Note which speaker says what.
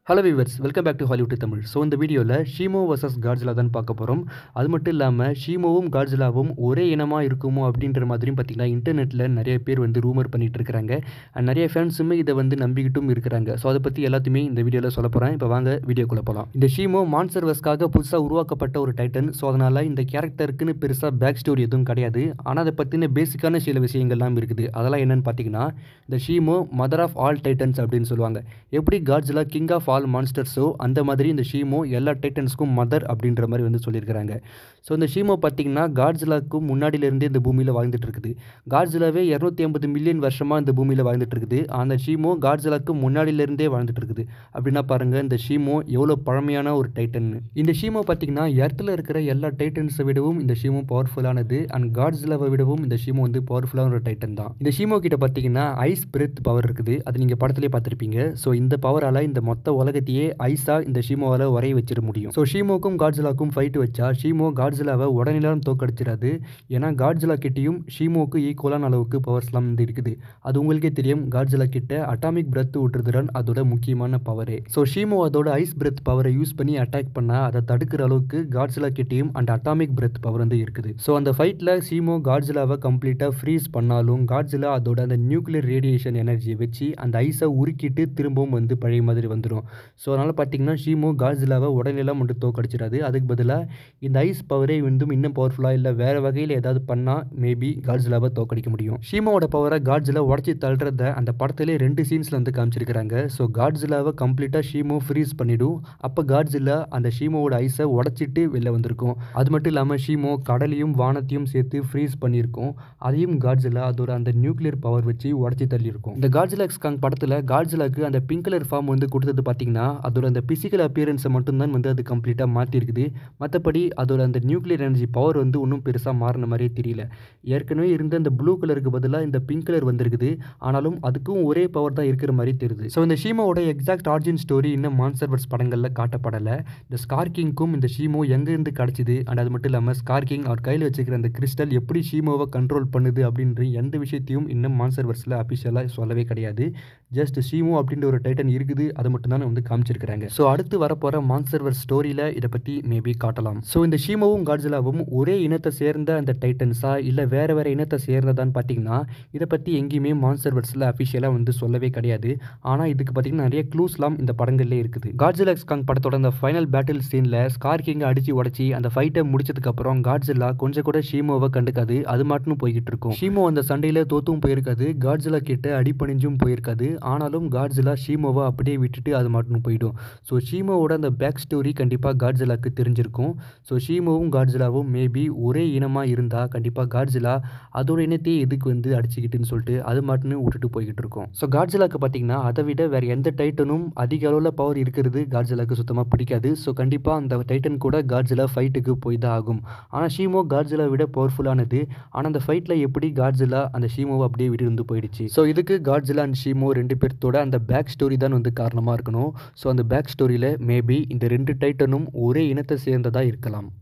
Speaker 1: hello viewers welcome back to Hollywood Tamil so இந்த வீடியோவில் ஷீமோ versus Godzilla தான் பார்க்க போகிறோம் அது மட்டும் இல்லாமல் ஷீமோவும் காட்ஜிலாவும் ஒரே இனமாக இருக்குமோ அப்படின்ற மாதிரியும் பார்த்தீங்கன்னா இன்டர்நெட்டில் நிறைய பேர் வந்து ரூமர் பண்ணிட்டு இருக்கிறாங்க அண்ட் நிறைய ஃபேன்ஸுமே இதை வந்து நம்பிக்கிட்டும் இருக்கிறாங்க ஸோ அதை பற்றி எல்லாத்தையுமே இந்த வீடியோவில் சொல்ல போகிறேன் இப்போ வாங்க வீடியோக்குள்ளே போகலாம் இந்த ஷீமோ மான்சர் வஸ்க்காக புதுசாக உருவாக்கப்பட்ட ஒரு டைட்டன் ஸோ அதனால் இந்த கேரக்டருக்குன்னு பெருசாக பேக் ஸ்டோரி எதுவும் கிடையாது ஆனால் அதை பற்றின பேசிக்கான சில விஷயங்கள்லாம் இருக்குது அதெல்லாம் என்னென்னு பார்த்தீங்கன்னா இந்த Shimo mother of all titans அப்படின்னு சொல்லுவாங்க எப்படி காட்ஜிலா கிங் ஆஃப் ஆல் மான்ஸ்டர்ஸோ அந்த மாதிரி இந்த ஷீமோ எல்லா டைட்டன்ஸ்க்கும் மதர் அப்படின்ற மாதிரி வந்து சொல்லியிருக்கிறாங்க ஸோ இந்த ஷீமோ பார்த்தீங்கன்னா காட்ஜிலாக்கும் முன்னாடியிலேருந்தே இந்த பூமியில் வாழ்ந்துட்டு இருக்குது காட்ஜிலாவே இரநூத்தி ஐம்பது மில்லியன் வருஷமாக இந்த பூமியில் வாழ்ந்துட்டு இருக்குது அந்த ஷீமோ காட்ஜிலாக்கு முன்னாடியிலேருந்தே வாழ்ந்துட்டு இருக்குது அப்படின்னா பாருங்கள் இந்த ஷீமோ எவ்வளோ பழமையான ஒரு டைட்டன் இந்த ஷீமோ பார்த்தீங்கன்னா எர்த்தில் இருக்கிற எல்லா டைட்டன்ஸை விடவும் இந்த ஷீமோ பவர்ஃபுல்லானது அண்ட் காட்ஜிலாவை விடவும் இந்த ஷீமோ வந்து பவர்ஃபுல்லான ஒரு டைட்டன் தான் இந்த ஷீமோ கிட்ட பார்த்தீங்கன்னா ஐஸ் பிரெத் பவர் இருக்குது அது நீங்கள் படத்துலேயே பார்த்துருப்பீங்க ஸோ இந்த பவரால் இந்த மொத்த உலகத்தையே ஐஸா இந்த ஷீமோவால் உரைய வச்சிட முடியும் ஸோ ஷீமோக்கும் காட்ஜிலாக்கும் ஃபைட் வச்சா ஷீமோ காட்ஜிலாவை உடனேலாம் தோக்கடிச்சிடாது ஏன்னா காட்ஜிலா கிட்டேயும் ஷீமோக்கு ஈக்குவலான அளவுக்கு பவர்ஸ்லாம் வந்து இருக்குது அது உங்களுக்கே தெரியும் காட்ஜிலா கிட்ட அட்டாமிக் பிரெத் விட்டுறதுடன் அதோட முக்கியமான பவரே ஸோ ஷீமோ அதோட ஐஸ் பிரெத் பவரை யூஸ் பண்ணி அட்டாக் பண்ணால் அதை தடுக்கிற அளவுக்கு காட்ஜிலா கிட்டேயும் அந்த அட்டாமிக் பிரெத் பவர் வந்து இருக்குது ஸோ அந்த ஃபைட்டில் ஷீமோ காட்ஜிலாவை கம்ப்ளீட்டாக ஃப்ரீஸ் பண்ணாலும் காட்ஜிலா அதோட அந்த நியூக்ளியர் ரேடியேஷன் எனர்ஜியை வச்சு அந்த ஐஸை உருக்கிட்டு திரும்பவும் வந்து பழைய மாதிரி வந்துடும் ஸோ அதனால் பார்த்தீங்கன்னா ஷீமோ காட்ஜிலாவை உடனேலாம் மட்டும் தோக்கடிச்சிடாது அதுக்கு பதிலாக இந்த ஐஸ் பவரே வந்து இன்னும் பவர்ஃபுல்லாக இல்லை வேறு வகையில் ஏதாவது பண்ணால் மேபி காட்ஜிலாவை தோக்கடிக்க முடியும் ஷீமோவோட பவரை காட்ஜிலா உடச்சி தள்ளுறத அந்த படத்திலே ரெண்டு சீன்ஸில் வந்து காமிச்சிருக்கிறாங்க ஸோ காட்ஜிலாவை கம்ப்ளீட்டாக ஷீமோ ஃப்ரீஸ் பண்ணிடும் அப்போ காட்ஜிலா அந்த ஷீமோவோட ஐஸை உடச்சிட்டு வெளில வந்திருக்கும் அது மட்டும் இல்லாமல் ஷீமோ கடலையும் வானத்தையும் சேர்த்து ஃப்ரீஸ் பண்ணியிருக்கும் அதையும் காட்ஜிலா அதோட அந்த நியூக்ளியர் பவர் வச்சு உடச்சி தள்ளியிருக்கும் இந்த காட்ஜிலா எக்ஸ்காங் படத்தில் காட்ஜிலாக்கு அந்த பிங்க் கலர் ஃபார்ம் வந்து கொடுத்தது பார்த்தீங்கன்னா அதோட அந்த பிசிக்கல் அப்பியரன்ஸை மட்டும்தான் வந்து அது கம்ப்ளீட்டாக மாற்றிருக்குது மற்றபடி அதோட அந்த நியூக்ளியர் எனர்ஜி பவர் வந்து இன்னும் பெருசாக மாறின மாதிரியே தெரியல ஏற்கனவே இருந்த அந்த ப்ளூ கலருக்கு பதிலாக இந்த பிங்க் கலர் வந்திருக்குது ஆனாலும் அதுக்கும் ஒரே பவர் தான் இருக்கிற மாதிரி தெரியுது ஸோ இந்த ஷீமோட எக்ஸாக்ட் ஆர்ஜின் ஸ்டோரி இன்னும் மான்சர்வர்ஸ் படங்களில் காட்டப்படலை இந்த ஸ்கார் கிங்க்கும் இந்த ஷீமோ எங்கேருந்து கிடச்சிது அண்ட் அது மட்டும் இல்லாமல் ஸ்கார் கிங் அவர் கையில் வச்சுக்கிற அந்த கிறிஸ்டல் எப்படி ஷீமோவை கண்ட்ரோல் பண்ணுது அப்படின்ற எந்த விஷயத்தையும் இன்னும் மான்சர்வர்ஸில் அஃபிஷியலாக சொல்லவே கிடையாது ஜஸ்ட் ஷீமோ அப்படின்ற ஒரு டைட்டன் இருக்குது அதை மட்டும் தான் வந்து காமிச்சிருக்கிறாங்க ஸோ அடுத்து வரப்போகிற மான்சர்வர் ஸ்டோரியில் இதை பற்றி மேபி காட்டலாம் ஸோ இந்த ஷீமோவும் காட்ஜிலாவும் ஒரே இனத்தை சேர்ந்த அந்த டைட்டன்ஸா இல்லை வேறு வேறு இனத்தை சேர்ந்ததான்னு பார்த்தீங்கன்னா இதை பற்றி எங்கேயுமே மான்சர்வர்ஸில் அஃபிஷியலாக வந்து சொல்லவே கிடையாது ஆனால் இதுக்கு பார்த்தீங்கன்னா நிறைய க்ளூஸ்லாம் இந்த படங்கள்லே இருக்குது காட்ஜிலா எக்ஸ்காங் படத்தோட அந்த ஃபைனல் பேட்டில் சீனில் ஸ்கார் கிங்கை அடித்து உடச்சி அந்த ஃபைட்டை முடிச்சதுக்கப்புறம் காட்ஜிலா கொஞ்சம் கூட ஷீமோவை கண்டுக்காது அது மட்டும் போய்கிட்டு இருக்கும் ஷீமோ அந்த சண்டையில் தோத்தும் போயிருக்காது காட்ஜிலா கிட்ட அடிப்பணிஞ்சும் போயிருக்காது ஆனாலும் காட்ஜிலா ஷீமோவை அப்படியே விட்டுட்டு அது மட்டும் போயிடும் ஸோ ஷீமோவோட அந்த பேக் ஸ்டோரி கண்டிப்பாக காட்ஜிலாக்கு தெரிஞ்சிருக்கும் ஸோ ஷீமோவும் காட்ஜிலாவும் மேபி ஒரே இனமாக இருந்தால் கண்டிப்பாக காட்ஜிலா அதோட இனத்தையே எதுக்கு வந்து அடிச்சுக்கிட்டுன்னு சொல்லிட்டு அது மட்டும் விட்டுட்டு போய்கிட்டு இருக்கும் ஸோ காட்ஜிலாக்கு பார்த்தீங்கன்னா அதை விட வேறு எந்த டைட்டனும் அதிக அளவில் பவர் இருக்கிறது காட்ஜிலாக்கு சுத்தமாக பிடிக்காது ஸோ கண்டிப்பாக அந்த டைட்டன் கூட காட்ஜிலா ஃபைட்டுக்கு போய் தான் ஆகும் ஆனால் ஷீமோ காட்ஜிலா விட பவர்ஃபுல்லானது ஆனால் அந்த ஃபைட்டில் எப்படி காட்ஜிலா அந்த ஷீமோவை அப்படியே விட்டு இருந்து போயிடுச்சு ஸோ இதுக்கு காட்ஜிலா அண்ட் ஷீமோ ரெண்டு பேர்த்தோட அந்த பேக் ஸ்டோரி தான் வந்து காரணமாக இருக்கணும் ஸோ அந்த பேக் ஸ்டோரியில் மேபி இந்த ரெண்டு டைட்டனும் ஒரே இனத்தை சேர்ந்ததாக இருக்கலாம்